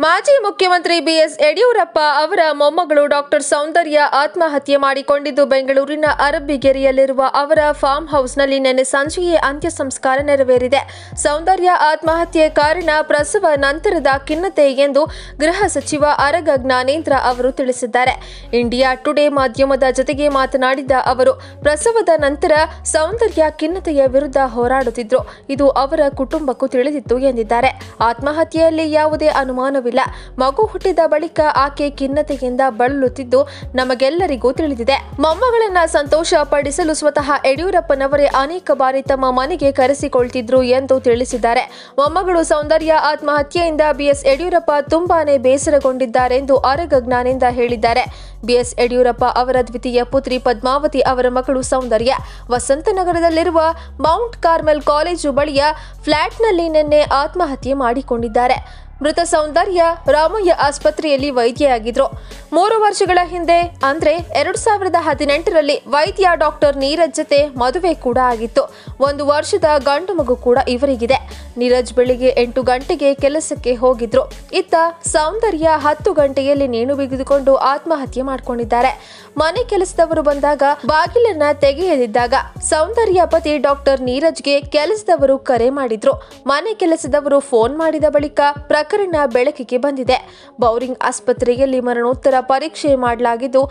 ಮಾಜಿ ಮುಖ್ಯಮಂತ್ರಿ ಬಿಎಸ್ ಯಡಿಯೂರಪ್ಪ ಅವರ ಮೊಮ್ಮಗಳು ಡಾಕ್ಟರ್ ಸೌಂದರ್ಯ ಆತ್ಮಹತ್ಯೆ ಮಾಡಿಕೊಂಡಿದ್ದು ಬೆಂಗಳೂರಿನ ಅರಬ್ಬಿಗೆರೆಯಲ್ಲಿರುವ ಅವರ ಫಾರ್ಮ್ ಹೌಸ್ನಲ್ಲಿ ನಿನ್ನೆ ಸಂಜೆಯೇ ಅಂತ್ಯ ಸಂಸ್ಕಾರ ನೆರವೇರಿದೆ ಸೌಂದರ್ಯ ಆತ್ಮಹತ್ಯೆ ಕಾರಣ ಪ್ರಸವ ನಂತರದ ಖಿನ್ನತೆ ಎಂದು ಗೃಹ ಸಚಿವ ಅರಗ ಜ್ಞಾನೇಂದ್ರ ಅವರು ತಿಳಿಸಿದ್ದಾರೆ ಇಂಡಿಯಾ ಟುಡೇ ಮಾಧ್ಯಮದ ಜೊತೆಗೆ ಮಾತನಾಡಿದ ಅವರು ಪ್ರಸವದ ನಂತರ ಸೌಂದರ್ಯ ಖಿನ್ನತೆಯ ವಿರುದ್ಧ ಹೋರಾಡುತ್ತಿದ್ರು ಇದು ಅವರ ಕುಟುಂಬಕ್ಕೂ ತಿಳಿದಿತ್ತು ಎಂದಿದ್ದಾರೆ ಆತ್ಮಹತ್ಯೆಯಲ್ಲಿ ಯಾವುದೇ ಅನುಮಾನವಿಲ್ಲ ಮಗು ಹುಟ್ಟಿದ ಬಳಿಕ ಆಕೆ ಖಿನ್ನತೆಯಿಂದ ಬಳಲುತ್ತಿದ್ದು ನಮಗೆಲ್ಲರಿಗೂ ತಿಳಿದಿದೆ ಮೊಮ್ಮಗಳನ್ನ ಸಂತೋಷ ಪಡಿಸಲು ಸ್ವತಃ ಯಡಿಯೂರಪ್ಪನವರೇ ಅನೇಕ ಬಾರಿ ತಮ್ಮ ಮನೆಗೆ ಕರೆಸಿಕೊಳ್ತಿದ್ರು ಎಂದು ತಿಳಿಸಿದ್ದಾರೆ ಮೊಮ್ಮಗಳು ಸೌಂದರ್ಯ ಆತ್ಮಹತ್ಯೆಯಿಂದ ಬಿಎಸ್ ಯಡಿಯೂರಪ್ಪ ತುಂಬಾನೇ ಬೇಸರಗೊಂಡಿದ್ದಾರೆಂದು ಆರಗ ಜ್ಞಾನೇಂದ್ರ ಹೇಳಿದ್ದಾರೆ ಬಿಎಸ್ ಯಡಿಯೂರಪ್ಪ ಅವರ ದ್ವಿತೀಯ ಪುತ್ರಿ ಪದ್ಮಾವತಿ ಅವರ ಮಗಳು ಸೌಂದರ್ಯ ವಸಂತನಗರದಲ್ಲಿರುವ ಮೌಂಟ್ ಕಾರ್ಮೆಲ್ ಕಾಲೇಜು ಬಳಿಯ ಫ್ಲಾಟ್ನಲ್ಲಿ ನಿನ್ನೆ ಆತ್ಮಹತ್ಯೆ ಮಾಡಿಕೊಂಡಿದ್ದಾರೆ ಮೃತ ಸೌಂದರ್ಯ ರಾಮಯ್ಯ ಆಸ್ಪತ್ರೆಯಲ್ಲಿ ವೈದ್ಯೆಯಾಗಿದ್ರು ಮೂರು ವರ್ಷಗಳ ಹಿಂದೆ ಅಂದ್ರೆ ಎರಡು ಸಾವಿರದ ಹದಿನೆಂಟರಲ್ಲಿ ವೈದ್ಯ ಡಾಕ್ಟರ್ ನೀರಜ್ ಜೊತೆ ಮದುವೆ ಕೂಡ ಆಗಿತ್ತು ಒಂದು ವರ್ಷದ ಗಂಡು ಮಗು ಕೂಡ ಇವರಿಗಿದೆ ನೀರಜ್ ಬೆಳಿಗ್ಗೆ ಎಂಟು ಗಂಟೆಗೆ ಕೆಲಸಕ್ಕೆ ಹೋಗಿದ್ರು ಇತ್ತ ಸೌಂದರ್ಯ ಹತ್ತು ಗಂಟೆಯಲ್ಲಿ ನೇಣು ಬಿಗಿದುಕೊಂಡು ಆತ್ಮಹತ್ಯೆ ಮಾಡಿಕೊಂಡಿದ್ದಾರೆ ಮನೆ ಕೆಲಸದವರು ಬಂದಾಗ ಬಾಗಿಲನ್ನ ತೆಗೆಯದಿದ್ದಾಗ ಸೌಂದರ್ಯ ಪತಿ ಡಾಕ್ಟರ್ ನೀರಜ್ಗೆ ಕೆಲಸದವರು ಕರೆ ಮಾಡಿದ್ರು ಮನೆ ಕೆಲಸದವರು ಫೋನ್ ಮಾಡಿದ ಬಳಿಕ ಪ್ರಕರಣ ಬೆಳಕಿಗೆ ಬಂದಿದೆ ಬೌರಿಂಗ್ ಆಸ್ಪತ್ರೆಯಲ್ಲಿ ಮರಣೋತ್ತರ ಪರೀಕ್ಷೆ ಮಾಡಲಾಗಿದ್ದು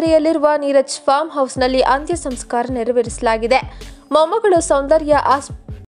ಅರಬ್ಬಿಗೆರೆಯಲ್ಲಿರುವ ನೀರಜ್ ಫಾರ್ಮ್ ಹೌಸ್ನಲ್ಲಿ ಅಂತ್ಯ ಸಂಸ್ಕಾರ ನೆರವೇರಿಸಲಾಗಿದೆ ಮೊಮ್ಮಗಳು ಸೌಂದರ್ಯ ಆಸ್